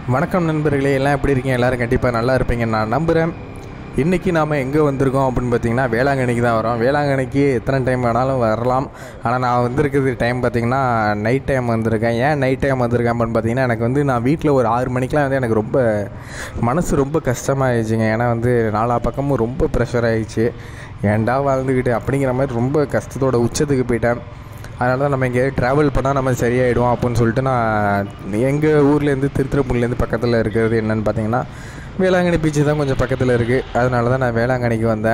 வணக்கம் நண்பர்களே எல்லாம் எப்படி இருக்கீங்க எல்லோரும் கண்டிப்பாக நல்லா இருப்பீங்க நான் நம்புகிறேன் இன்றைக்கி நாம் எங்கே வந்திருக்கோம் அப்படின்னு பார்த்தீங்கன்னா வேளாங்கண்ணிக்கு தான் வரோம் வேளாங்கண்ணிக்கு எத்தனை டைம் வேணாலும் வரலாம் ஆனால் நான் வந்திருக்கிறது டைம் பார்த்தீங்கன்னா நைட் டைம் வந்திருக்கேன் ஏன் நைட் டைம் வந்திருக்கேன் அப்படின்னு பார்த்தீங்கன்னா எனக்கு வந்து நான் வீட்டில் ஒரு ஆறு மணிக்கெலாம் வந்து எனக்கு ரொம்ப மனசு ரொம்ப கஷ்டமாகிடுச்சிங்க ஏன்னா வந்து நாலா பக்கமும் ரொம்ப ப்ரெஷர் ஆகிடுச்சு ஏன்டா வாழ்ந்துக்கிட்டு அப்படிங்கிற மாதிரி ரொம்ப கஷ்டத்தோட உச்சத்துக்கு போயிட்டேன் அதனால தான் நம்ம எங்கேயாவது ட்ராவல் பண்ணால் நம்ம சரியாயிடுவோம் அப்படின்னு சொல்லிட்டு நான் எங்கள் ஊர்லேருந்து திருத்திரப்பூர்லேருந்து பக்கத்தில் இருக்கிறது என்னென்னு பார்த்தீங்கன்னா வேளாங்கண்ணி பீச்சு தான் கொஞ்சம் பக்கத்தில் இருக்குது அதனால தான் நான் வேளாங்கண்ணிக்கு வந்தேன்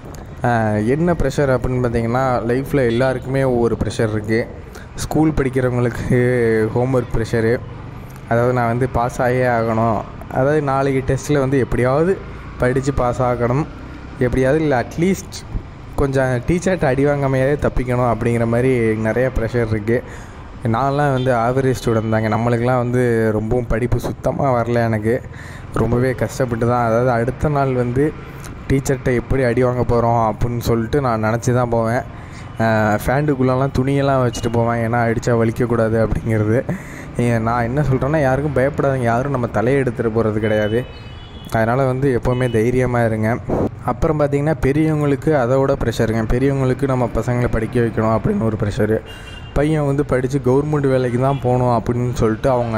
ஆஹ் என்ன ப்ரெஷர் அப்படின்னு பார்த்தீங்கன்னா லைஃப்பில் எல்லாருக்குமே ஒவ்வொரு ப்ரெஷர் இருக்குது ஸ்கூல் படிக்கிறவங்களுக்கு ஹோம்ஒர்க் ப்ரெஷரு அதாவது நான் வந்து பாஸ் ஆகியே ஆகணும் அதாவது நாளைக்கு டெஸ்ட்டில் வந்து எப்படியாவது படித்து பாஸ் ஆகணும் எப்படியாவது இல்லை அட்லீஸ்ட் கொஞ்சம் டீச்சர்கிட்ட அடி வாங்காமையாவது தப்பிக்கணும் அப்படிங்கிற மாதிரி நிறைய ப்ரெஷர் இருக்குது நான்லாம் வந்து ஆவரேஜ் ஸ்டூடெண்ட் தாங்க நம்மளுக்கெலாம் வந்து ரொம்பவும் படிப்பு சுத்தமாக வரல எனக்கு ரொம்பவே கஷ்டப்பட்டு தான் அதாவது அடுத்த நாள் வந்து டீச்சர்கிட்ட எப்படி அடி வாங்க போகிறோம் அப்படின்னு சொல்லிட்டு நான் நினச்சி தான் போவேன் ஃபேண்டுக்குள்ளெல்லாம் துணியெல்லாம் வச்சுட்டு போவேன் ஏன்னா அடித்தா வலிக்கக்கூடாது அப்படிங்கிறது ஏன் நான் என்ன சொல்கிறேன்னா யாருக்கும் பயப்படாதீங்க யாரும் நம்ம தலையை எடுத்துகிட்டு போகிறது கிடையாது அதனால் வந்து எப்போவுமே தைரியமாக இருங்க அப்புறம் பார்த்திங்கன்னா பெரியவங்களுக்கு அதோட ப்ரெஷருங்க பெரியவங்களுக்கு நம்ம பசங்களை படிக்க வைக்கணும் அப்படின்னு ஒரு ப்ரெஷரு பையன் வந்து படித்து கவர்மெண்ட் வேலைக்கு தான் போகணும் அப்படின்னு சொல்லிட்டு அவங்க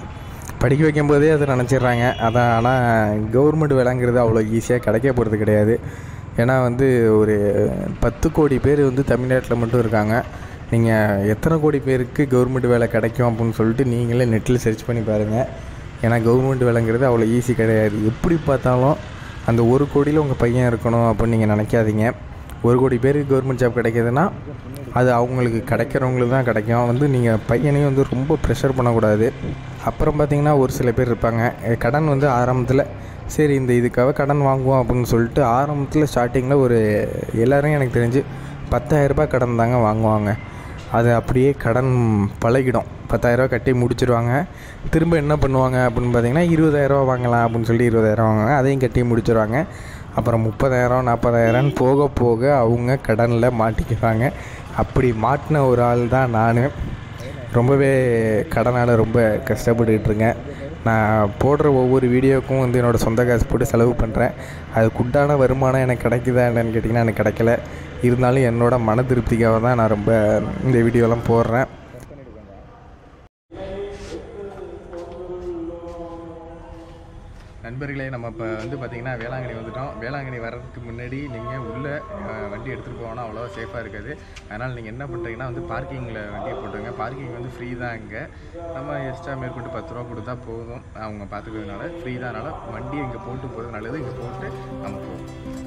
படிக்க வைக்கும்போதே அதை நினச்சிட்றாங்க அதான் ஆனால் கவர்மெண்ட் வேலைங்கிறது அவ்வளோ ஈஸியாக கிடைக்க போகிறது கிடையாது ஏன்னா வந்து ஒரு பத்து கோடி பேர் வந்து தமிழ்நாட்டில் மட்டும் இருக்காங்க நீங்கள் எத்தனை கோடி பேருக்கு கவர்மெண்ட் வேலை கிடைக்கும் அப்படின்னு சொல்லிட்டு நீங்களே நெட்டில் சர்ச் பண்ணி பாருங்கள் ஏன்னா கவர்மெண்ட் வேலைங்கிறது அவ்வளோ ஈஸி கிடையாது எப்படி பார்த்தாலும் அந்த ஒரு கோடியில் உங்கள் பையன் இருக்கணும் அப்படின்னு நீங்கள் நினைக்காதீங்க ஒரு கோடி பேருக்கு கவர்மெண்ட் ஜாப் கிடைக்கிதுன்னா அது அவங்களுக்கு கிடைக்கிறவங்களுக்கு தான் கிடைக்கும் வந்து நீங்கள் பையனையும் வந்து ரொம்ப ப்ரெஷர் பண்ணக்கூடாது அப்புறம் பார்த்தீங்கன்னா ஒரு சில பேர் இருப்பாங்க அஹ் கடன் வந்து ஆரம்பத்தில் சரி இந்த இதுக்காக கடன் வாங்குவோம் அப்படின்னு சொல்லிட்டு ஆரம்பத்தில் ஸ்டார்டிங்கில் ஒரு எல்லோரும் எனக்கு தெரிஞ்சு பத்தாயிரரூபா கடன் தாங்க வாங்குவாங்க அது அப்படியே கடன் பழகிடும் பத்தாயிரரூபா கட்டி முடிச்சிருவாங்க திரும்ப என்ன பண்ணுவாங்க அப்படின்னு பார்த்தீங்கன்னா இருபதாயிரரூவா வாங்கலாம் அப்படின்னு சொல்லி இருபதாயிரம் வாங்குவாங்க அதையும் கட்டி முடிச்சிருவாங்க அப்புறம் முப்பதாயிரம் நாற்பதாயிரம்னு போக போக அவங்க கடனில் மாட்டிக்குவாங்க அப்படி மாட்டின ஒரு ஆள் தான் நான் ரொம்பவே கடனால் ரொம்ப கஷ்டப்பட்டுக்கிட்டு இருக்கேன் நான் போடுற ஒவ்வொரு வீடியோவுக்கும் வந்து என்னோடய சொந்த காசு போட்டு செலவு பண்ணுறேன் அதுக்குண்டான வருமானம் எனக்கு கிடைக்குதா என்னன்னு கேட்டிங்கன்னா எனக்கு கிடைக்கல இருந்தாலும் என்னோடய மன திருப்திக்காக தான் நான் ரொம்ப இந்த வீடியோலாம் போடுறேன் நண்பர்களே நம்ம இப்போ வந்து பார்த்திங்கன்னா வேளாங்கண்ணி வந்துட்டோம் வேளாங்கண்ணி வர்றதுக்கு முன்னாடி நீங்கள் உள்ளே அஹ், வண்டி எடுத்துகிட்டு போனால் அவ்வளோவா சேஃபாக இருக்காது அதனால் நீங்கள் என்ன பண்ணுறீங்கன்னா வந்து பார்க்கிங்கில் வண்டியை போட்டுருங்க பார்க்கிங் வந்து ஃப்ரீ தான் இங்கே நம்ம எக்ஸ்ட்ரா மேற்கொண்டு பத்து ரூபா கொடுத்தா போதும் அவங்க பார்த்துக்கிறதுனால ஃப்ரீ தான் அதனால் வண்டியை இங்கே போட்டு போகிறது நல்லது இங்கே போட்டு நம்ம போவோம்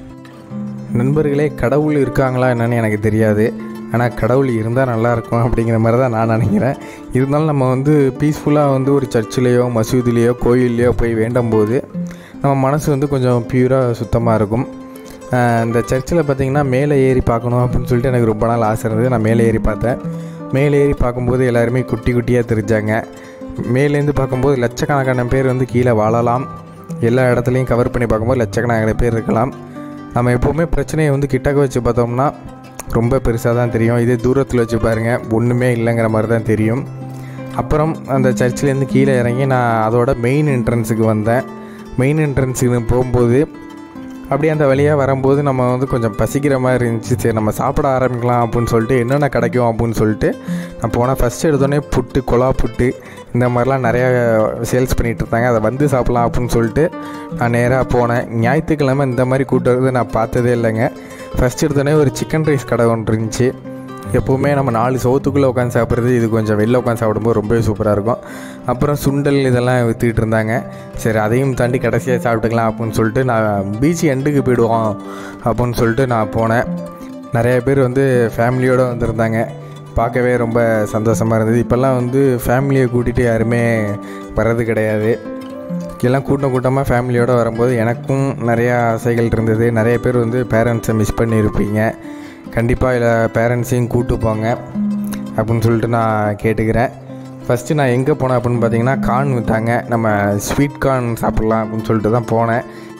நண்பர்களே கடவுள் இருக்காங்களா என்னன்னு எனக்கு தெரியாது ஆனால் கடவுள் இருந்தால் நல்லாயிருக்கும் அப்படிங்கிற மாதிரி தான் நான் நினைக்கிறேன் இருந்தாலும் நம்ம வந்து பீஸ்ஃபுல்லாக வந்து ஒரு சர்ச்சிலேயோ மசூதிலேயோ கோயில்லையோ போய் வேண்டும் போது நம்ம மனசு வந்து கொஞ்சம் பியூராக சுத்தமாக இருக்கும் ஆஹ் இந்த சர்ச்சில் பார்த்திங்கன்னா மேலே ஏறி பார்க்கணும் அப்படின்னு சொல்லிட்டு எனக்கு ரொம்ப நாள் ஆசை இருந்தது நான் மேலே ஏறி பார்த்தேன் மேலே ஏறி பார்க்கும்போது எல்லாருமே குட்டி குட்டியாக தெரிஞ்சாங்க மேலேருந்து பார்க்கும்போது லட்சக்கணக்கான பேர் வந்து கீழே வாழலாம் எல்லா இடத்துலையும் கவர் பண்ணி பார்க்கும்போது லட்சக்கணக்கான பேர் இருக்கலாம் நம்ம எப்போவுமே பிரச்சனையை வந்து கிட்டக்க வச்சு பார்த்தோம்னா ரொம்ப பெருசாக தான் தெரியும் இதே தூரத்தில் வச்சு பாருங்கள் ஒன்றுமே இல்லைங்கிற மாதிரி தான் தெரியும் அப்புறம் அந்த சர்ச்சிலேருந்து கீழே இறங்கி நான் அதோட மெயின் என்ட்ரன்ஸுக்கு வந்தேன் மெயின் என்ட்ரன்ஸுக்கு போகும்போது அப்படியே அந்த வழியாக வரும்போது நம்ம வந்து கொஞ்சம் பசிக்கிற மாதிரி இருந்துச்சு சரி நம்ம சாப்பிட ஆரம்பிக்கலாம் அப்படின்னு சொல்லிட்டு என்னென்ன கிடைக்கும் அப்படின்னு சொல்லிட்டு நான் போனால் ஃபஸ்ட்டு எடுத்தோடனே புட்டு கொலா புட்டு இந்த மாதிரிலாம் நிறையா சேல்ஸ் பண்ணிகிட்டு இருந்தாங்க அதை வந்து சாப்பிட்லாம் அப்படின்னு சொல்லிட்டு நான் நேராக போனேன் ஞாயிற்றுக்கிழமை இந்த மாதிரி கூட்டம் வந்து நான் பார்த்ததே இல்லைங்க ஃபஸ்ட் எடுத்தோடனே ஒரு சிக்கன் ரைஸ் கடை ஒன்று இருந்துச்சு எப்போவுமே நம்ம நாலு சவுத்துக்குள்ளே உட்காந்து சாப்பிட்றது இது கொஞ்சம் வெளில உட்காந்து சாப்பிடும்போது ரொம்பவே சூப்பராக இருக்கும் அப்புறம் சுண்டல் இதெல்லாம் விற்றுக்கிட்டு இருந்தாங்க சரி அதையும் தாண்டி கடைசியாக சாப்பிட்டுக்கலாம் அப்படின்னு சொல்லிட்டு நான் பீச் எண்டுக்கு போயிடுவோம் அப்படின்னு சொல்லிட்டு நான் போனேன் நிறைய பேர் வந்து ஃபேமிலியோடு வந்திருந்தாங்க பார்க்கவே ரொம்ப சந்தோஷமாக இருந்தது இப்போல்லாம் வந்து ஃபேமிலியை கூட்டிகிட்டு யாருமே வர்றது கிடையாது எல்லாம் கூட்டம் கூட்டமாக ஃபேமிலியோடு வரும்போது எனக்கும் நிறையா ஆசைகள் இருந்தது நிறைய பேர் வந்து பேரண்ட்ஸை மிஸ் பண்ணியிருப்பீங்க கண்டிப்பாக இதில் பேரண்ட்ஸையும் கூட்டு போங்க அப்படின்னு சொல்லிட்டு நான் கேட்டுக்கிறேன் ஃபஸ்ட்டு நான் எங்கே போனேன் அப்படின்னு பார்த்தீங்கன்னா கார்ன் விட்டாங்க நம்ம ஸ்வீட் கார்ன் சாப்பிட்லாம் அப்படின்னு சொல்லிட்டு தான் போனேன்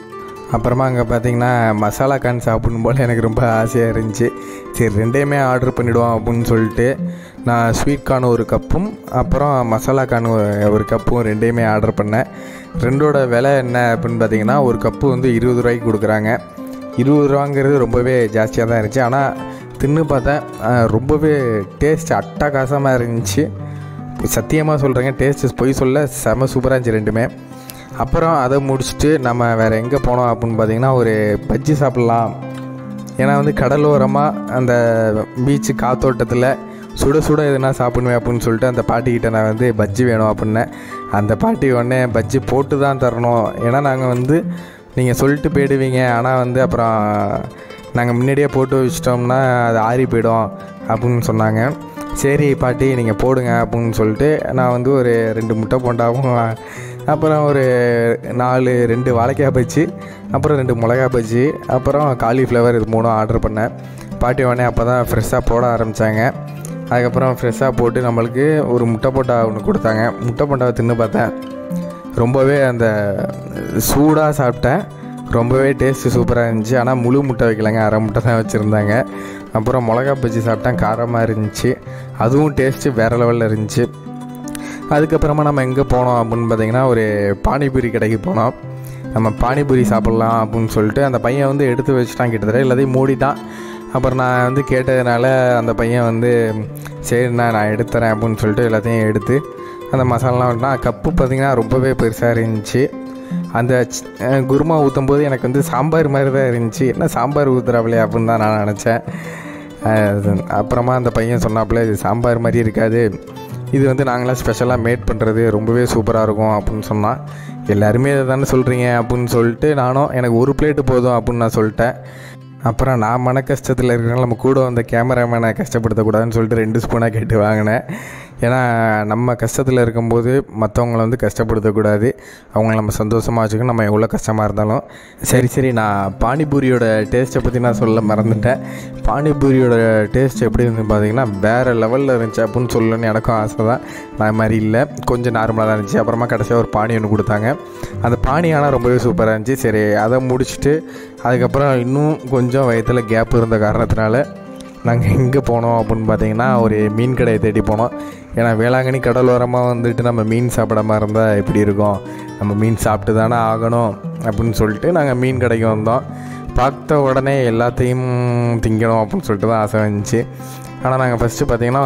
அப்புறமா அங்கே பார்த்தீங்கன்னா மசாலா கான் சாப்பிடணும் போல் எனக்கு ரொம்ப ஆசையாக இருந்துச்சு சரி ரெண்டையுமே ஆர்டர் பண்ணிவிடுவோம் அப்படின்னு சொல்லிட்டு நான் ஸ்வீட் கார்ன் ஒரு கப்பும் அப்புறம் மசாலா கார்ன் ஒரு கப்பும் ரெண்டையுமே ஆர்டர் பண்ணேன் ரெண்டோட விலை என்ன அப்படின்னு பார்த்தீங்கன்னா ஒரு கப்பு வந்து இருபது ரூபாய்க்கு கொடுக்குறாங்க இருபது ரூபாங்கிறது ரொம்பவே ஜாஸ்தியாக தான் இருந்துச்சு ஆனால் தின்னு பார்த்தேன் அஹ், ரொம்பவே டேஸ்ட் அட்டகாசமாக இருந்துச்சு சத்தியமாக சொல்கிறேங்க டேஸ்ட்டு பொய் சொல்ல செம சூப்பராக இருந்துச்சு ரெண்டுமே அப்புறம் அதை முடிச்சுட்டு நம்ம வேறு எங்கே போனோம் அப்படின்னு பார்த்தீங்கன்னா ஒரு பஜ்ஜி சாப்பிட்லாம் ஏன்னா வந்து கடலோரமாக அந்த பீச்சு காத்தோட்டத்தில் சுட சுட எதுனா சாப்பிடுவேன் அப்படின்னு சொல்லிட்டு அந்த பாட்டிக்கிட்ட நான் வந்து பஜ்ஜி வேணும் அப்படின்னேன் அந்த பாட்டி உடனே பஜ்ஜி போட்டு தான் தரணும் ஏன்னா நாங்கள் வந்து நீங்கள் சொல்லிட்டு போயிடுவீங்க ஆனால் வந்து அப்புறம் நாங்கள் முன்னாடியே போட்டு வச்சிட்டோம்னா அது ஆறி போயிடும் அப்படின்னு சொன்னாங்க சரி பாட்டி நீங்கள் போடுங்க அப்படின்னு சொல்லிட்டு நான் வந்து ஒரு ரெண்டு முட்டை போண்டாவும் அப்புறம் ஒரு நாலு ரெண்டு வாழைக்காய் பஜ்ஜி அப்புறம் ரெண்டு மிளகா பஜ்ஜி அப்புறம் காலிஃப்ளவர் இது மூணும் ஆர்டர் பண்ணேன் பாட்டி உடனே அப்போ தான் ஃப்ரெஷ்ஷாக போட ஆரம்பித்தாங்க அதுக்கப்புறம் ஃப்ரெஷ்ஷாக போட்டு நம்மளுக்கு ஒரு முட்டை போண்டா ஒன்று கொடுத்தாங்க முட்டை போண்டாவை தின்னு பார்த்தேன் ரொம்பவே அந்த சூடாக சாப்பிட்டேன் ரொம்பவே டேஸ்ட்டு சூப்பராக இருந்துச்சு ஆனால் முழு முட்டை வைக்கலைங்க அரை முட்டை தான் வச்சுருந்தாங்க அப்புறம் மிளகா பஜ்ஜி சாப்பிட்டேன் காரமாக இருந்துச்சு அதுவும் டேஸ்ட்டு வேறு லெவலில் இருந்துச்சு அதுக்கப்புறமா நம்ம எங்கே போனோம் அப்படின்னு பார்த்தீங்கன்னா ஒரு பானிபூரி கடைக்கு போனோம் நம்ம பானிபூரி சாப்பிட்லாம் அப்படின்னு சொல்லிட்டு அந்த பையன் வந்து எடுத்து வச்சுட்டான் கிட்டத்தட்ட எல்லாத்தையும் மூடிட்டான் அப்புறம் நான் வந்து கேட்டதுனால அந்த பையன் வந்து சரிண்ணா நான் எடுத்துறேன் அப்படின்னு சொல்லிட்டு எல்லாத்தையும் எடுத்து அந்த மசாலாலாம் விட்டா கப்பு பார்த்திங்கன்னா ரொம்பவே பெருசாக இருந்துச்சு அந்த ச்- அஹ் குருமா ஊற்றும் போது எனக்கு வந்து சாம்பார் மாதிரி தான் இருந்துச்சு என்ன சாம்பார் ஊற்றுறாப்லையே அப்படின்னு தான் நான் நினச்சேன் அஹ் அப்புறமா அந்த பையன் சொன்னாப்புல இது சாம்பார் மாதிரி இருக்காது இது வந்து நாங்களாம் ஸ்பெஷலாக மேட் பண்ணுறது ரொம்பவே சூப்பராக இருக்கும் அப்படின்னு சொன்னான் எல்லாருமே இதை தானே சொல்கிறீங்க அப்படின்னு சொல்லிட்டு நானும் எனக்கு ஒரு பிளேட்டு போதும் அப்படின்னு நான் சொல்லிட்டேன் அப்புறம் நான் மன கஷ்டத்தில் இருக்கிறனால நம்ம கூட வந்த கேமராமேனை கஷ்டப்படுத்தக்கூடாதுன்னு சொல்லிட்டு ரெண்டு ஸ்பூனாக கேட்டு வாங்கினேன் ஏன்னா நம்ம கஷ்டத்தில் இருக்கும்போது மற்றவங்கள வந்து கஷ்டப்படுத்தக்கூடாது அவங்கள நம்ம சந்தோஷமாக வச்சுக்கணும் நம்ம எவ்வளோ கஷ்டமாக இருந்தாலும் சரி சரி நான் பானிபூரியோட டேஸ்ட்டை பற்றி நான் சொல்ல மறந்துட்டேன் பானிபூரியோட டேஸ்ட் எப்படி இருந்து பார்த்தீங்கன்னா வேறு லெவலில் இருந்துச்சு அப்படின்னு சொல்லணும்னு எனக்கும் ஆசை தான் நான் மாதிரி இல்லை கொஞ்சம் நார்மலாக தான் இருந்துச்சு அப்புறமா கடைசியாக ஒரு பானி ஒன்று கொடுத்தாங்க அந்த பானி ஆனால் ரொம்பவே சூப்பராக இருந்துச்சு சரி அதை முடிச்சுட்டு அதுக்கப்புறம் இன்னும் கொஞ்சம் வயத்தில் கேப் இருந்த காரணத்தினால நாங்கள் எங்கே போனோம் அப்படின்னு பார்த்தீங்கன்னா ஒரு மீன் கடையை தேடி போனோம் ஏன்னா வேளாங்கண்ணி கடலோரமாக வந்துட்டு நம்ம மீன் சாப்பிடாம இருந்தால் எப்படி இருக்கும் நம்ம மீன் சாப்பிட்டு தானே ஆகணும் அப்படின்னு சொல்லிட்டு நாங்கள் மீன் கடைக்கு வந்தோம் பார்த்த உடனே எல்லாத்தையும் திங்கணும் அப்படின்னு சொல்லிட்டு தான் ஆசை வந்துச்சு ஆனால் நாங்கள் ஃபஸ்ட்டு பார்த்தீங்கன்னா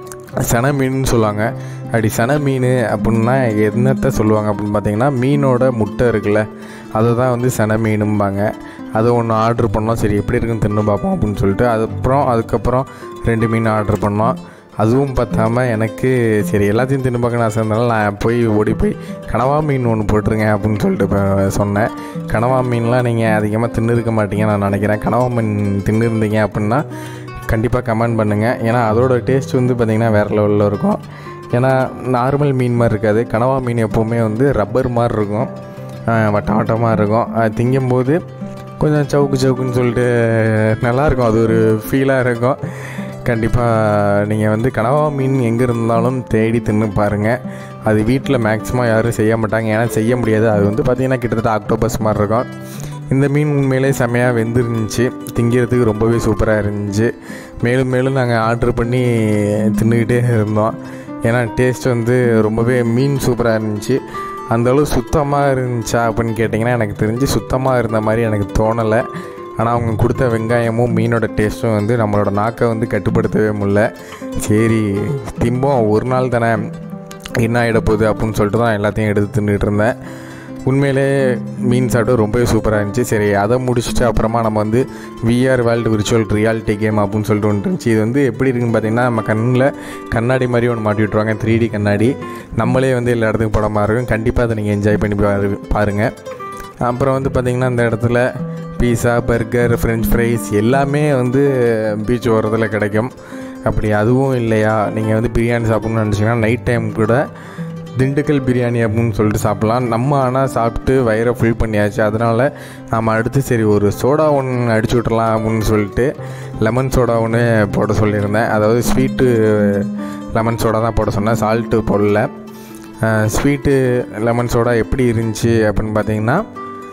சன மீன் சொல்லுவாங்க அப்படி சன மீன் அப்படின்னா என்னத்தை சொல்லுவாங்க அப்படின்னு பார்த்தீங்கன்னா மீனோட முட்டை இருக்குல்ல அதுதான் வந்து சன மீனும்பாங்க அது ஒன்று ஆர்டர் பண்ணோம் சரி எப்படி இருக்குன்னு தின்னு பார்ப்போம் அப்படின்னு சொல்லிட்டு அதுக்கப்புறம் அதுக்கப்புறம் ரெண்டு மீன் ஆர்டர் பண்ணோம் அதுவும் பார்த்தாம எனக்கு சரி எல்லாத்தையும் தின்னு பார்க்கணும் ஆசை இருந்தாலும் நான் போய் ஓடி போய் கனவா மீன் ஒன்று போட்டுருங்க அப்படின்னு சொல்லிட்டு இப்போ சொன்னேன் கனவா மீன்லாம் நீங்கள் அதிகமாக தின்னு இருக்க மாட்டீங்க நான் நினைக்கிறேன் கனவா மீன் தின்னு இருந்தீங்க அப்படின்னா கண்டிப்பாக கமெண்ட் பண்ணுங்கள் ஏன்னா அதோட டேஸ்ட் வந்து பார்த்திங்கன்னா வேறு லெவலில் இருக்கும் ஏன்னா நார்மல் மீன் மாதிரி இருக்காது கனவா மீன் எப்போவுமே வந்து ரப்பர் மாதிரி இருக்கும் ஆஹ் வட்ட வட்டமாக இருக்கும் அது திங்கும்போது கொஞ்சம் சவுக்கு சவுக்குன்னு சொல்லிட்டு நல்லாயிருக்கும் அது ஒரு ஃபீலாக இருக்கும் கண்டிப்பாக நீங்கள் வந்து கனவா மீன் எங்கே இருந்தாலும் தேடி தின்னு பாருங்கள் அது வீட்டில் மேக்ஸிமம் யாரும் செய்ய மாட்டாங்க ஏன்னா செய்ய முடியாது அது வந்து பார்த்திங்கன்னா கிட்டத்தட்ட ஆக்டோபஸ் மாதிரி இருக்கும் இந்த மீன் உண்மையிலே செம்மையாக வெந்திருந்துச்சு திங்கிறதுக்கு ரொம்பவே சூப்பராக இருந்துச்சு மேலும் மேலும் நாங்கள் ஆர்டர் பண்ணி தின்னுக்கிட்டே இருந்தோம் ஏன்னா டேஸ்ட் வந்து ரொம்பவே மீன் சூப்பராக இருந்துச்சு அந்தளவு சுத்தமாக இருந்துச்சா அப்படின்னு கேட்டிங்கன்னா எனக்கு தெரிஞ்சு சுத்தமாக இருந்த மாதிரி எனக்கு தோணலை ஆனால் அவங்க கொடுத்த வெங்காயமும் மீனோட டேஸ்ட்டும் வந்து நம்மளோட நாக்கை வந்து கட்டுப்படுத்தவே முடியல சரி திம்போம் ஒரு நாள் தானே என்ன ஆகிட போகுது அப்படின்னு சொல்லிட்டு தான் எல்லாத்தையும் எடுத்து தின்னுட்டு இருந்தேன் உண்மையிலே மீன் சாப்பிட்டு ரொம்பவே சூப்பராக இருந்துச்சு சரி அதை முடிச்சுட்டு அப்புறமா நம்ம வந்து VR world virtual reality game அப்படின்னு சொல்லிட்டு ஒன்று இருந்துச்சு இது வந்து எப்படி இருக்குன்னு பார்த்தீங்கன்னா நம்ம கண்ணில் கண்ணாடி மாதிரி ஒன்று மாட்டி விட்ருவாங்க த்ரீ டி கண்ணாடி நம்மளே வந்து எல்லா இடத்துக்கும் போட மாதிரி இருக்கும் கண்டிப்பாக அதை நீங்கள் என்ஜாய் பண்ணி பாரு பாருங்கள் அப்புறம் வந்து பார்த்திங்கன்னா அந்த இடத்துல பீஸா பர்கர் ஃப்ரெஞ்ச் ஃப்ரைஸ் எல்லாமே வந்து பீச் ஓரத்தில் கிடைக்கும் அப்படி அதுவும் இல்லையா நீங்கள் வந்து பிரியாணி சாப்பிட்ணுன்னு நினச்சிங்கன்னா நைட் டைம் கூட திண்டுக்கல் பிரியாணி அப்படின்னு சொல்லிட்டு சாப்பிட்லாம் நம்ம ஆனால் சாப்பிட்டு வயிறை ஃபில் பண்ணியாச்சு அதனால் நாம் அடுத்து சரி ஒரு சோடா ஒன்று அடிச்சு விட்றலாம் அப்படின்னு சொல்லிட்டு லெமன் சோடா ஒன்று போட சொல்லியிருந்தேன் அதாவது ஸ்வீட்டு லெமன் சோடா தான் போட சொன்னேன் சால்ட்டு போடல ஸ்வீட்டு லெமன் சோடா எப்படி இருந்துச்சு அப்படின்னு பார்த்தீங்கன்னா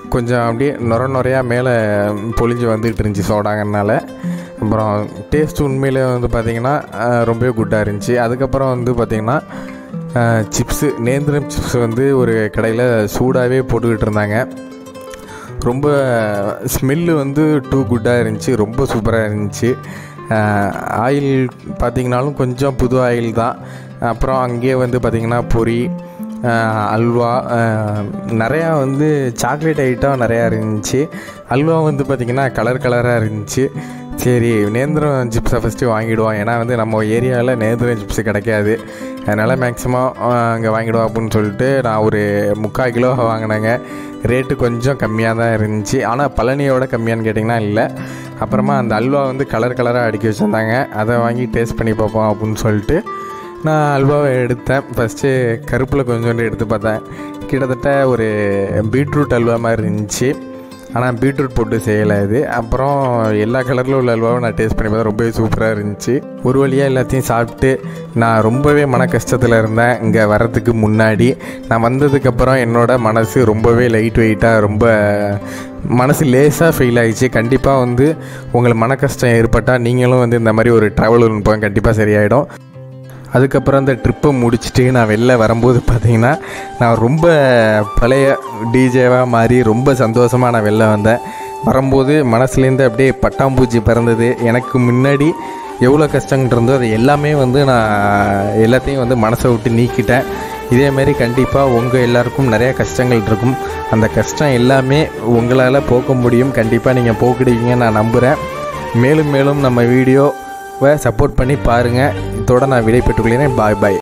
கொஞ்சம் அப்படியே நுர நுறையா மேலே பொழிஞ்சு வந்துகிட்டு இருந்துச்சு சோடாங்கனால அப்புறம் டேஸ்ட் உண்மையிலே வந்து பார்த்திங்கன்னா ரொம்பவே குட்டாக இருந்துச்சு அதுக்கப்புறம் வந்து பார்த்திங்கன்னா சிப்ஸு நேந்திரம் சிப்ஸ் வந்து ஒரு கடையில் சூடாகவே போட்டுக்கிட்டு இருந்தாங்க ரொம்ப ஸ்மெல்லு வந்து டூ குட்டாக இருந்துச்சு ரொம்ப சூப்பராக இருந்துச்சு ஆயில் பார்த்திங்கனாலும் கொஞ்சம் புது ஆயில் தான் அப்புறம் அங்கேயே வந்து பார்த்திங்கன்னா பொரி ஆஹ் அல்வா ஆஹ் நிறையா வந்து சாக்லேட் ஐட்டம் நிறையா இருந்துச்சு அல்வா வந்து பார்த்திங்கன்னா கலர் கலராக இருந்துச்சு சரி நேந்திரம் சிப்ஸை ஃபஸ்ட்டு வாங்கிடுவோம் ஏன்னா வந்து நம்ம ஏரியாவில் நேந்திரம் சிப்ஸ் கிடைக்காது அதனால் மேக்ஸிமம் அங்கே வாங்கிடுவோம் அப்படின்னு சொல்லிட்டு நான் ஒரு முக்கால் கிலோ வாங்கினேங்க ரேட்டு கொஞ்சம் கம்மியாக தான் இருந்துச்சு ஆனால் பழனியோட கம்மியான்னு கேட்டிங்கன்னா இல்லை அப்புறமா அந்த அல்வா வந்து கலர் கலராக அடுக்கி வச்சுருந்தாங்க அதை வாங்கி டேஸ்ட் பண்ணி பார்ப்போம் அப்படின்னு சொல்லிட்டு நான் அல்வாவை எடுத்தேன் ஃபஸ்ட்டு கருப்பில் கொஞ்சோண்டு எடுத்து பார்த்தேன் கிட்டத்தட்ட ஒரு பீட்ரூட் அல்வா மாதிரி இருந்துச்சு ஆனால் பீட்ரூட் போட்டு செய்யலை இது அப்புறம் எல்லா கலரில் உள்ள அல்வாவும் நான் டேஸ்ட் பண்ணி பார்த்தேன் ரொம்பவே சூப்பராக இருந்துச்சு ஒரு வழியாக எல்லாத்தையும் சாப்பிட்டு நான் ரொம்பவே மன கஷ்டத்தில் இருந்தேன் இங்கே வர்றதுக்கு முன்னாடி நான் வந்ததுக்கப்புறம் என்னோட மனசு ரொம்பவே லைட் வெயிட்டாக ரொம்ப மனசு லேசாக ஃபீல் ஆயிடுச்சு கண்டிப்பாக வந்து உங்களுக்கு மன கஷ்டம் ஏற்பட்டால் நீங்களும் வந்து இந்த மாதிரி ஒரு ட்ராவல் போங்க கண்டிப்பாக சரியாயிடும் அதுக்கப்புறம் அந்த ட்ரிப்பை முடிச்சுட்டு நான் வெளில வரும்போது பார்த்தீங்கன்னா நான் ரொம்ப பழைய டிஜேவாக மாறி ரொம்ப சந்தோஷமாக நான் வெளில வந்தேன் வரும்போது மனசுலேருந்து அப்படியே பட்டாம்பூச்சி பறந்தது எனக்கு முன்னாடி எவ்வளோ கஷ்டங்கள் இருந்தோ அது எல்லாமே வந்து நான் எல்லாத்தையும் வந்து மனசை விட்டு நீக்கிட்டேன் இதேமாரி கண்டிப்பாக உங்கள் எல்லாருக்கும் நிறையா கஷ்டங்கள் இருக்கும் அந்த கஷ்டம் எல்லாமே உங்களால் போக்க முடியும் கண்டிப்பாக நீங்கள் போக்கிடுவீங்கன்னு நான் நம்புகிறேன் மேலும் மேலும் நம்ம வீடியோவை சப்போர்ட் பண்ணி பாருங்கள் இதோட நான் விடை பெற்றுக்கொள்கிறேன் பாய் பாய்